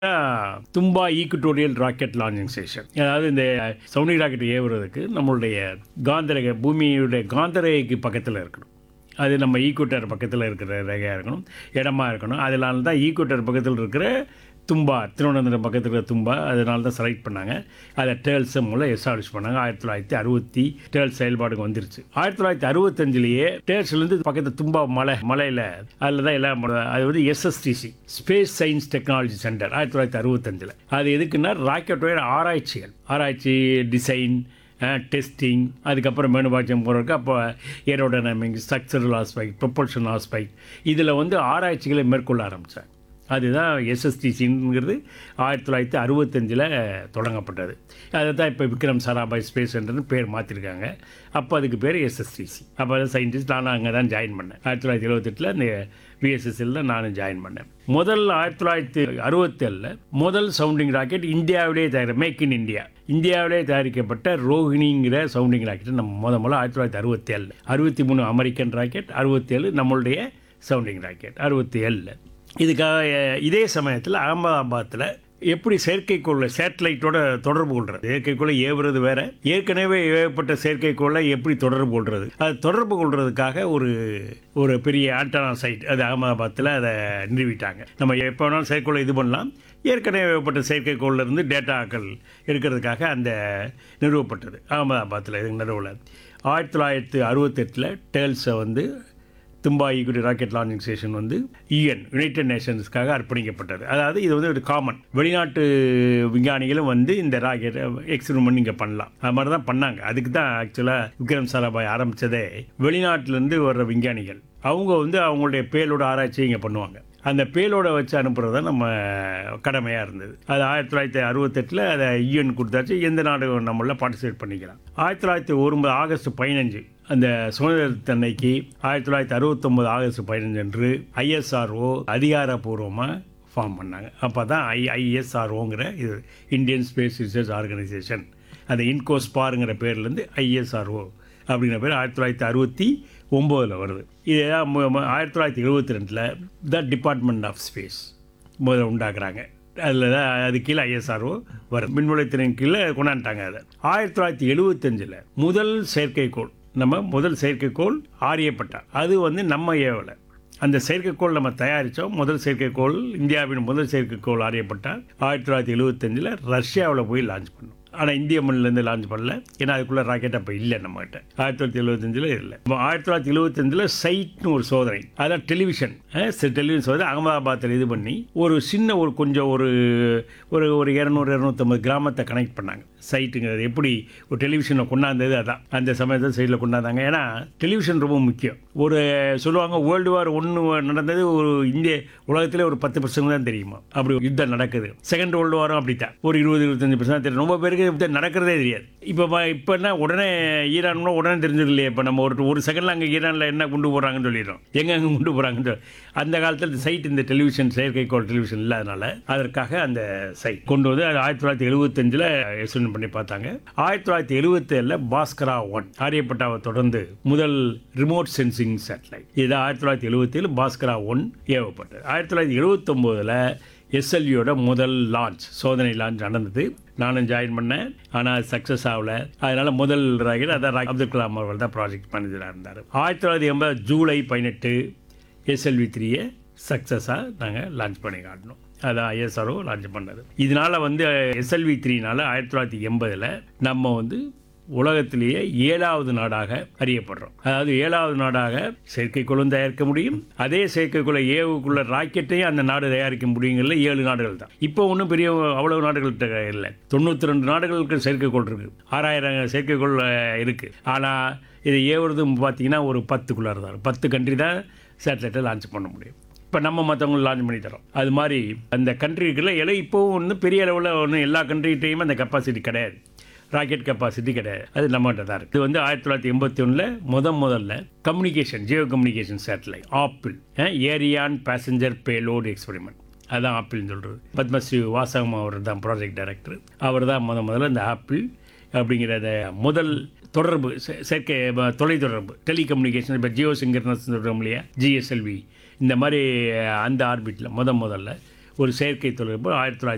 தும்பா equatorial rocket launching station அதாவது இந்த sounding rocket ஏவுறதுக்கு நம்மளுடைய காந்தரக பூமியுடைய காந்தரேகைக்கு பக்கத்தில் இருக்கணும் அது நம்ம ஈக்குவட்டர் பக்கத்தில் இருக்கிற ரேகையாக இருக்கணும் இடமா இருக்கணும் அதனால தான் ஈக்குவட்டர் பக்கத்தில் இருக்கிற தும்பா திருவனந்தபுரம் பக்கத்தில் இருக்கிற தும்பா அதனால தான் செலக்ட் பண்ணாங்க அதை டேர்ல்ஸ் மூலம் எஸ்டாப்ளிஷ் பண்ணாங்க ஆயிரத்தி தொள்ளாயிரத்தி அறுபத்தி டேர்ல்ஸ் செயல்பாடுக்கு வந்துருச்சு ஆயிரத்தி தொள்ளாயிரத்தி அறுபத்தஞ்சிலேயே டேர்ஸ்லேருந்து பக்கத்து தும்பா மலை மலையில் அதில் தான் எல்லாம் பண்ண- அது வந்து SSTC space science technology centre ஆயிரத்தி தொள்ளாயிரத்தி அறுபத்தஞ்சில் அது எதுக்குன்னா ராக்கெட்டோட ஆராய்ச்சிகள் ஆராய்ச்சி டிசைன் டெஸ்டிங் அதுக்கப்புறம் மேனுபாட்சியம் போகிறதுக்கு அப்போ aerodynamics structural aspect propulsion aspect இதில் வந்து ஆராய்ச்சிகளை மேற்கொள்ள ஆரம்பித்தாங்க அதுதான் எஸ்எஸ்டிசிங்கிறது ஆயிரத்தி தொள்ளாயிரத்தி அறுபத்தஞ்சில் தொடங்கப்பட்டது அதை தான் இப்போ விக்ரம் சாராபாய் ஸ்பேஸ் சென்டர்னு பேர் மாற்றிருக்காங்க அப்போ அதுக்கு பேர் எஸ்எஸ்டிசி அப்போ தான் சயின்டிஸ்ட் நானும் அங்கே தான் ஜாயின் பண்ணேன் ஆயிரத்தி தொள்ளாயிரத்தி எழுபத்தெட்டில் இந்த விஎஸ்எஸ்எல் தான் நானும் ஜாயின் பண்ணேன் முதல் ஆயிரத்தி தொள்ளாயிரத்தி அறுபத்தேழில் முதல் சவுண்டிங் ராக்கெட் இந்தியாவிலே தயாரி மேக் இன் இந்தியா இந்தியாவிலே தயாரிக்கப்பட்ட ரோஹிணிங்கிற சவுண்டிங் ராக்கெட் நம்ம முத முதல்ல ஆயிரத்தி தொள்ளாயிரத்தி அறுபத்தேழில் அறுபத்தி மூணு அமெரிக்கன் ராக்கெட் அறுபத்தேழு நம்மளுடைய சவுண்டிங் ராக்கெட் அறுபத்தி ஏழில் இதுக்காக அஹ், இதே சமயத்தில் அகமதாபாத்தில் எப்படி செயற்கைக்கோளை சேட்டலைட்டோட தொடர்பு கொள்றது செயற்கைக்கோளை ஏவுறது வேற ஏற்கனவே ஏவப்பட்ட செயற்கைக்கோளை எப்படி தொடர்பு கொள்றது அது தொடர்பு கொள்றதுக்காக ஒரு ஒரு பெரிய ஆண்டனா சைட் அது அகமதாபாத்தில் அதை நிறுவிட்டாங்க நம்ம எப்போ வேணாலும் செயற்கைக்கோளை இது பண்ணலாம் ஏற்கனவே ஏவப்பட்ட செயற்கைக்கோளில் இருந்து டேட்டாக்கள் எடுக்கிறதுக்காக அந்த நிறுவப்பட்டது அகமதாபாத்தில் இது நிறுவல ஆயிரத்தி தொள்ளாயிரத்தி அறுபத்தெட்டில் டேல்ஸை வந்து தும்பாயிக்குடி ராக்கெட் லான்ச்சிங் ஸ்டேஷன் வந்து யூஎன் யுனைடெட் நேஷன்ஸ்க்காக அர்ப்பணிக்கப்பட்டது அதாவது இது வந்து ஒரு காமன் வெளிநாட்டு விஞ்ஞானிகளும் வந்து இந்த ராக்கெட் எக்ஸ்பெரிமெண்ட் இங்கே பண்ணலாம் அது மாதிரி தான் பண்ணாங்க அதுக்கு தான் ஆக்சுவலாக விக்ரம் சாராபாய் ஆரம்பித்ததே வெளிநாட்டிலேருந்து வர்ற விஞ்ஞானிகள் அவங்க வந்து அவங்களுடைய பேலோட ஆராய்ச்சி இங்கே பண்ணுவாங்க அந்த பேலோட வச்சு அனுப்புறது தான் நம்ம கடமையாக இருந்தது அது ஆயிரத்தி தொள்ளாயிரத்தி அறுபத்தெட்டில் அதை யூஎன் கொடுத்தாச்சு எந்த நாடு நம்மள பார்ட்டிசிபேட் பண்ணிக்கலாம் ஆயிரத்தி தொள்ளாயிரத்தி ஒன்பது ஆகஸ்ட் பதினஞ்சு அந்த சுதந்திரத்தன்னைக்கு ஆயிரத்தி தொள்ளாயிரத்தி அறுபத்தொம்பது ஆகஸ்ட் பதினஞ்சு அன்று ஐஎஸ்ஆர்ஓ அதிகாரப்பூர்வமாக ஃபார்ம் பண்ணாங்க அப்போ தான் ஐ ஐஎஸ்ஆர்ஓங்கிற இது இந்தியன் ஸ்பேஸ் ரிசர்ச் ஆர்கனைசேஷன் அந்த இன்கோஸ்பாருங்கிற பேர்லேருந்து ஐஎஸ்ஆர்ஓ அப்படிங்கிற பேர் ஆயிரத்தி தொள்ளாயிரத்தி அறுபத்தி ஒம்போதில் வருது இது மு- மு- ஆயிரத்தி தொள்ளாயிரத்தி எழுபத்தி ரெண்டில் த டிபார்ட்மெண்ட் ஆஃப் ஸ்பேஸ் முதல்ல உண்டாக்குறாங்க அதில் தான் அது கீழே ஐஎஸ்ஆர்ஓ வரும் மின்வலைத்திறன் கீழே கொண்டாந்துட்டாங்க அதை ஆயிரத்தி தொள்ளாயிரத்தி எழுபத்தஞ்சில் முதல் செயற்கைக்கோள் நம்ம முதல் செயற்கைக்கோள் ஆரியப்பட்டா அது வந்து நம்ம ஏவலை அந்த செயற்கைக்கோள் நம்ம தயாரித்தோம் முதல் செயற்கைக்கோள் இந்தியாவின் முதல் செயற்கைக்கோள் ஆரியப்பட்டால் ஆயிரத்தி தொள்ளாயிரத்தி எழுபத்தஞ்சில் ரஷ்யாவில் போய் லான்ச் பண்ணோம் ஆனால் இந்திய மண்ணிலேருந்து லான்ச் பண்ணல ஏன்னா அதுக்குள்ளே ராக்கெட் அப்போ இல்லை நம்மகிட்ட ஆயிரத்தி தொள்ளாயிரத்தி எழுபத்தஞ்சில் இல்லை இப்போ ஆயிரத்தி தொள்ளாயிரத்தி எழுபத்தஞ்சில் சைட்னு ஒரு சோதனை அதான் டெலிவிஷன் டெலிவிஷன் சோதனை அகமதாபாத்தில் இது பண்ணி ஒரு சின்ன ஒரு கொஞ்சம் ஒரு ஒரு ஒரு இரநூறு இரநூத்தம்பது கிராமத்தை கனெக்ட் பண்ணாங்க சைட்டுங்கிறது எப்படி ஒரு டெலிவிஷனை கொண்டாந்தது அதான் அந்த சமயத்தில் சைடில் கொண்டாந்தாங்க ஏன்னா டெலிவிஷன் ரொம்ப முக்கியம் ஒரு சொல்லுவாங்க வேர்ல்டு வார் ஒன்று நடந்தது ஒரு இந்திய உலகத்திலே ஒரு பத்து பர்சன்ட் தான் தெரியுமா அப்படி ஒரு யுத்தம் நடக்குது செகண்ட் வேர்ல்டு வாரம் அப்படித்தான் ஒரு இருபது இருபத்தஞ்சு பர்சன்ட் தெரியும் ரொம்ப பேருக்கு யுத்தம் நடக்கிறதே தெரியாது இப்போ இப்போ என்ன உடனே ஈரான்னா உடனே தெரிஞ்சது இல்லையே இப்போ நம்ம ஒரு ஒரு செகண்டில் அங்கே ஈரானில் என்ன கொண்டு போகிறாங்கன்னு சொல்லிடுறோம் எங்கே அங்கே கொண்டு போகிறாங்கன்னு சொல்லி அந்த காலத்தில் இந்த சைட் இந்த டெலிவிஷன் செயற்கைக்கோள் டெலிவிஷன் இல்லாதனால அதற்காக அந்த சைட் கொண்டு வந்து அது ஆயிரத்தி தொள்ளாயிரத்தி எழுபத்தஞ்சில் எக்ஸ்பிளைன் பண்ணி பார்த்தாங்க ஆயிரத்தி தொள்ளாயிரத்தி எழுபத்தேழில் பாஸ்கரா ஒன் ஆரியப்பட்டாவை தொடர்ந்து முதல் ரிமோட் சென்சிங் சேட்டலைட் இது ஆயிரத்தி தொள்ளாயிரத்தி எழுபத்தேழு பாஸ்கரா ஒன் ஏவப்பட்டது ஆயிரத்தி தொள்ளாயிரத்தி எழுபத்தொம்போதில் எஸ்எல்வியோட முதல் லான்ச் சோதனை லான்ச் நடந்தது நானும் ஜாயின் பண்ணேன் ஆனால் சக்ஸஸ் ஆகல அதனால முதல் ராக்கெட் அதான் ராக் அப்துல் கலாம் அவர்கள் தான் ப்ராஜெக்ட் மேனேஜராக இருந்தார் ஆயிரத்தி தொள்ளாயிரத்தி எண்பது ஜூலை பதினெட்டு எஸ்எல்வி த்ரீயை சக்ஸஸாக நாங்கள் லான்ச் பண்ணி காட்டினோம் அதான் ஐஎஸ்ஆர்ஓ லான்ச் பண்ணது இதனால் வந்து எஸ்எல்வி த்ரீனால ஆயிரத்தி தொள்ளாயிரத்தி எண்பதில் நம்ம வந்து உலகத்திலேயே ஏழாவது நாடாக அறியப்படுறோம் அதாவது ஏழாவது நாடாக செயற்கைக்கோளும் தயாரிக்க முடியும் அதே செயற்கைக்கோளை ஏவுக்குள்ள ராக்கெட்டையும் அந்த நாடு தயாரிக்க முடியுங்கிறதுல ஏழு நாடுகள் தான் இப்போ ஒன்றும் பெரிய அவ்வளவு நாடுகள்கிட்ட இல்லை தொண்ணூற்றி ரெண்டு நாடுகளுக்கு செயற்கைக்கோள் இருக்கு ஆறாயிரம் செயற்கைக்கோள் அஹ், இருக்கு ஆனால் இதை ஏவுறது பார்த்தீங்கன்னா ஒரு பத்துக்குள்ளார தான் பத்து கண்ட்ரி தான் சேட்டலைட்டை லான்ச் பண்ண முடியும் இப்போ நம்ம மற்றவங்களுக்கு லான்ச் பண்ணி தரோம் அது மாதிரி அந்த கண்ட்ரிக்குள்ள இலை இப்போவும் ஒன்றும் பெரிய அளவில் ஒன்றும் எல்லா கண்ட்ரிகிட்டையும் அந்த கெப்பாசிட்டி கிடையாது ராக்கெட் கெப்பாசிட்டி கிடையாது அது நம்மகிட்ட தான் இருக்குது இது வந்து ஆயிரத்தி தொள்ளாயிரத்தி எண்பத்தி ஒன்றில் முத முதல்ல communication geo communication satellite APPLE Ariane passenger payload experiment அதான் ஆப்பிள்னு சொல்கிறது பத்மஸ்ரீ வாசகம் அவர் தான் ப்ராஜெக்ட் டைரக்டர் அவர் தான் முத முதல்ல இந்த ஆப்பிள் அப்படிங்கிற அந்த முதல் தொடர்பு செ- செயற்கை ப- தொலைத்தொடர்பு டெலிகம்யூனிகேஷன் இப்போ ஜியோ சிங்கர்னஸ் சொல்கிறோம் இல்லையா ஜிஎஸ்எல்வி இந்த மாதிரி அந்த ஆர்பிட்டில் முத முதல்ல ஒரு செயற்கை தொடர்பு ஆயிரத்தி தொள்ளாயிரத்தி